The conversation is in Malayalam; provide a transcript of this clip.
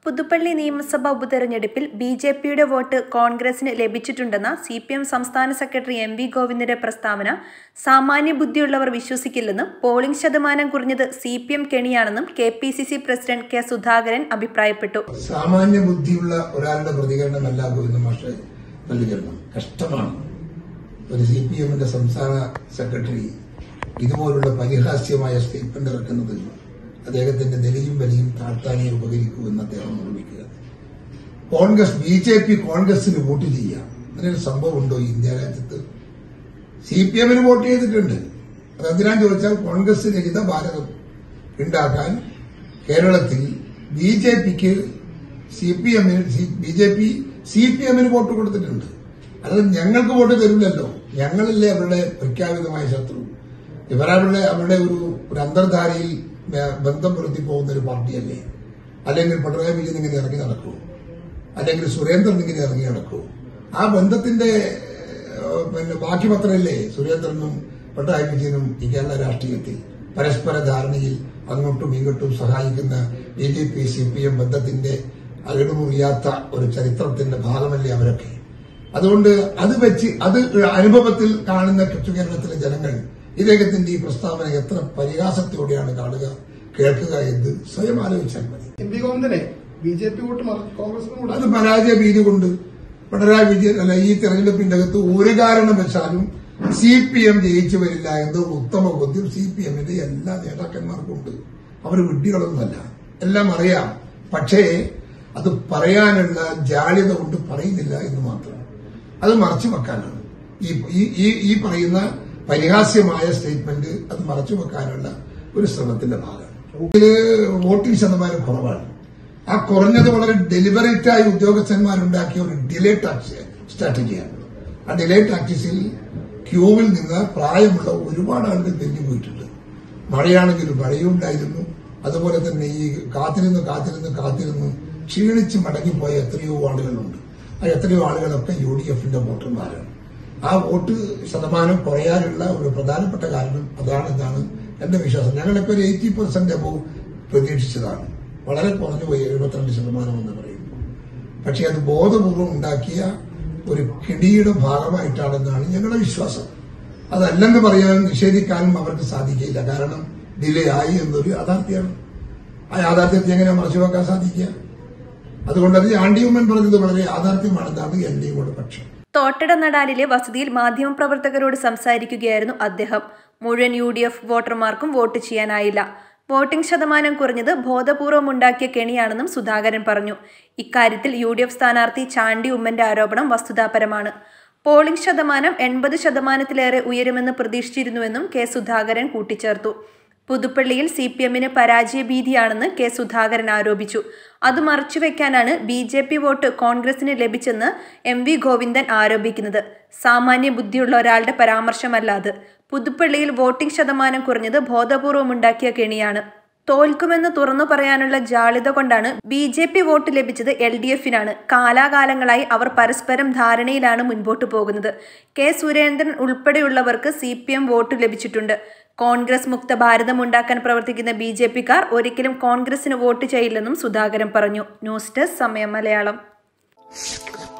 പുതുപ്പള്ളി നിയമസഭാ ഉപതെരഞ്ഞെടുപ്പിൽ ബി ജെ പിയുടെ വോട്ട് കോൺഗ്രസിന് ലഭിച്ചിട്ടുണ്ടെന്ന സി പി എം സംസ്ഥാന സെക്രട്ടറി എം വി ഗോവിന്ദന്റെ പ്രസ്താവന സാമാന്യ ബുദ്ധിയുള്ളവർ വിശ്വസിക്കില്ലെന്നും പോളിംഗ് ശതമാനം കുറഞ്ഞത് സി പി എം കെണിയാണെന്നും K P C C president K Sudhakaran അഭിപ്രായപ്പെട്ടു സാമാന്യ ബുദ്ധിയുള്ള ഒരാളുടെ പ്രതികരണമല്ല ഗോവിന്ദ മാഷ് പ്രതികരണം കഷ്ടമാണ് ഒരു സി പി എമ്മിന്റെ സംസ്ഥാന സെക്രട്ടറി ഇതുപോലുള്ള പരിഹാസ്യമായ സ്റ്റേറ്റ്മെന്റ് ഇറക്കുന്നത് അദ്ദേഹത്തിന്റെ നെലിയും വലിയും താഴ്ത്താനേ ഉപകരിക്കൂ എന്ന് അദ്ദേഹം ഓർമ്മിക്കുക കോൺഗ്രസ് ബി ജെ പി കോൺഗ്രസിന് വോട്ട് ചെയ്യാം അങ്ങനെയൊരു സംഭവം ഉണ്ടോ ഈ ഇന്ത്യ രാജ്യത്ത് സി പി എമ്മിന് വോട്ട് ചെയ്തിട്ടുണ്ട് അതെന്തിനാന്ന് ചോദിച്ചാൽ കോൺഗ്രസ് രഹിത ഭാരതം ഉണ്ടാക്കാൻ കേരളത്തിൽ ബി ജെ പിക്ക് സി പി എമ്മിന് B J P C P എമ്മിന് വോട്ട് കൊടുത്തിട്ടുണ്ട് അത് ഞങ്ങൾക്ക് വോട്ട് തരില്ലല്ലോ ഞങ്ങളല്ലേ അവരുടെ പ്രഖ്യാപിതമായ ശത്രു ഇവരവരുടെ അവരുടെ ഒരു ഒരു അന്തർധാരയിൽ ബ- ബന്ധം പുലർത്തി പോകുന്ന ഒരു പാർട്ടിയല്ലേ അല്ലെങ്കിൽ പിണറായി വിജയൻ ഇങ്ങനെ ഇറങ്ങി നടക്കൂ അല്ലെങ്കിൽ സുരേന്ദ്രൻ ഇങ്ങനെ ഇറങ്ങി നടക്കൂ ആ ബന്ധത്തിന്റെ ഏഹ്, പിന്നെ ബാക്കി പത്രമല്ലേ സുരേന്ദ്രനും പിണറായി വിജയനും ഈ കേരള രാഷ്ട്രീയത്തിൽ പരസ്പര ധാരണയിൽ അങ്ങോട്ടും ഇങ്ങോട്ടും സഹായിക്കുന്ന B J P C P M ബന്ധത്തിന്റെ അകിടുമുറിയാത്ത ഒരു ചരിത്രത്തിന്റെ ഭാഗമല്ലേ അവരൊക്കെ അതുകൊണ്ട് അത് വെച്ച് അത് അനുഭവത്തിൽ കാണുന്ന കൊച്ചു കേരളത്തിലെ ജനങ്ങൾ ഇദ്ദേഹത്തിന്റെ ഈ പ്രസ്താവന എത്ര പരിഹാസത്തോടെയാണ് കാണുക കേൾക്കുക എന്ന് സ്വയം ആലോചിച്ചാൽ മതി എം പി ഗോവിന്ദനെ ബി ജെ പി വോട്ട് മറി- കോൺഗ്രസിന് അത് കൊടുത്തു പരാജയ ഭീതി കൊണ്ട് പിണറായി വിജയൻ അല്ല ഈ തെരഞ്ഞെടുപ്പിന്റെ അകത്ത് ഒരു കാരണവശാലും സി പി എം ജയിച്ചു വരില്ല എന്ന ഉത്തമ ബോധ്യം സി പി എമ്മിന്റെ എല്ലാ നേതാക്കന്മാർക്കും ഉണ്ട് അവർ വിഡ്ഢികളൊന്നുമല്ല എല്ലാം അറിയാം പക്ഷേ അത് പറയാനുള്ള ജാള്യത കൊണ്ട് പറയുന്നില്ല എന്ന് മാത്രം അത് മറച്ചു വെക്കാനാണ് ഈ ഈ- ഈ ഈ പറയുന്ന പരിഹാസ്യമായ സ്റ്റേറ്റ്മെന്റ് അത് മറച്ചു വെക്കാനുള്ള ഒരു ശ്രമത്തിന്റെ ഭാഗമാണ് ഇതില് വോട്ടിംഗ് ശതമാനം കുറവാണ് ആ കുറഞ്ഞത് വളരെ ഡെലിബറേറ്റ് ആയി ഉദ്യോഗസ്ഥന്മാരുണ്ടാക്കിയ ഒരു ഡിലേ ടാക്സ് സ്ട്രാറ്റജിയാണ് ആ ഡിലേ ടാക്ടിക്സിൽ ക്യൂവിൽ നിന്ന് പ്രായമുള്ള ഒരുപാട് ആളുകൾ തെഞ്ഞു പോയിട്ടുണ്ട് മഴയാണെങ്കിൽ മഴയുണ്ടായിരുന്നു അതുപോലെ തന്നെ ഈ കാത്തിരുന്ന് കാത്തിരുന്ന് കാത്തിരുന്ന് ക്ഷീണിച്ച് മടങ്ങിപ്പോയ എത്രയോ ആളുകളുണ്ട് ആ എത്രയോ ആളുകളൊക്കെ യു ഡി എഫിന്റെ വോട്ടർമാരാണ് ആ വോട്ട് ശതമാനം കുറയാനുള്ള ഒരു പ്രധാനപ്പെട്ട കാരണം അതാണെന്നാണ് എന്റെ വിശ്വാസം ഞങ്ങളൊക്കെ ഒരു എയ്റ്റി പെർസെന്റ് അബോ പ്രതീക്ഷിച്ചതാണ് വളരെ കുറഞ്ഞു പോയി എഴുപത്തിരണ്ട് ശതമാനം എന്ന് പറയുന്നു പക്ഷെ അത് ബോധപൂർവം ഉണ്ടാക്കിയ ഒരു കിടിയുടെ ഭാഗമായിട്ടാണെന്നാണ് ഞങ്ങളുടെ വിശ്വാസം അതല്ലെന്ന് പറയാനും നിഷേധിക്കാനും അവർക്ക് സാധിക്കില്ല കാരണം ഡിലേ ആയി എന്നൊരു യാഥാർത്ഥ്യമാണ് ആ യാഥാർത്ഥ്യത്തെ എങ്ങനെ മറച്ചുവെക്കാൻ സാധിക്കുക അതുകൊണ്ട് അത് ആണ്ടിയമ്മൻ പറഞ്ഞത് വളരെ യാഥാർത്ഥ്യമാണെന്നാണ് എന്റെയും കൂടെ പക്ഷം തോട്ടട നടാലിലെ വസതിയിൽ മാധ്യമപ്രവർത്തകരോട് സംസാരിക്കുകയായിരുന്നു അദ്ദേഹം മുഴുവൻ യു ഡി എഫ് വോട്ടർമാർക്കും വോട്ട് ചെയ്യാനായില്ല വോട്ടിംഗ് ശതമാനം കുറഞ്ഞത് ബോധപൂർവം ഉണ്ടാക്കിയ കെണിയാണെന്നും സുധാകരൻ പറഞ്ഞു ഇക്കാര്യത്തിൽ യു ഡി എഫ് സ്ഥാനാർത്ഥി ചാണ്ടി ഉമ്മന്റെ ആരോപണം വസ്തുതാപരമാണ് പോളിംഗ് ശതമാനം എൺപത് ശതമാനത്തിലേറെ ഉയരുമെന്ന് പ്രതീക്ഷിച്ചിരുന്നുവെന്നും കെ സുധാകരൻ കൂട്ടിച്ചേർത്തു പുതുപ്പള്ളിയിൽ സി പി എമ്മിന് പരാജയഭീതിയാണെന്ന് കെ സുധാകരൻ ആരോപിച്ചു അത് മറച്ചുവെക്കാനാണ് ബി ജെ പി വോട്ട് കോൺഗ്രസിന് ലഭിച്ചെന്ന് എം വി ഗോവിന്ദൻ ആരോപിക്കുന്നത് സാമാന്യ ബുദ്ധിയുള്ള ഒരാളുടെ പരാമർശമല്ല അത് പുതുപ്പള്ളിയിൽ വോട്ടിംഗ് ശതമാനം കുറഞ്ഞത് ബോധപൂർവമുണ്ടാക്കിയ കെണിയാണ് തോൽക്കുമെന്ന് തുറന്നു പറയാനുള്ള ജാള്യത കൊണ്ടാണ് ബി ജെ പി വോട്ട് ലഭിച്ചത് എൽ ഡി എഫിനാണ് കാലാകാലങ്ങളായി അവർ പരസ്പരം ധാരണയിലാണ് മുൻപോട്ട് പോകുന്നത് കെ സുരേന്ദ്രൻ ഉൾപ്പെടെയുള്ളവർക്ക് സി പി എം വോട്ട് ലഭിച്ചിട്ടുണ്ട് കോൺഗ്രസ് മുക്ത ഭാരതം ഉണ്ടാക്കാൻ പ്രവർത്തിക്കുന്ന ബി ജെ പിക്കാർ ഒരിക്കലും കോൺഗ്രസിന് വോട്ട് ചെയ്യില്ലെന്നും സുധാകരൻ പറഞ്ഞു ന്യൂസ് ഡെസ്ക് സമയം മലയാളം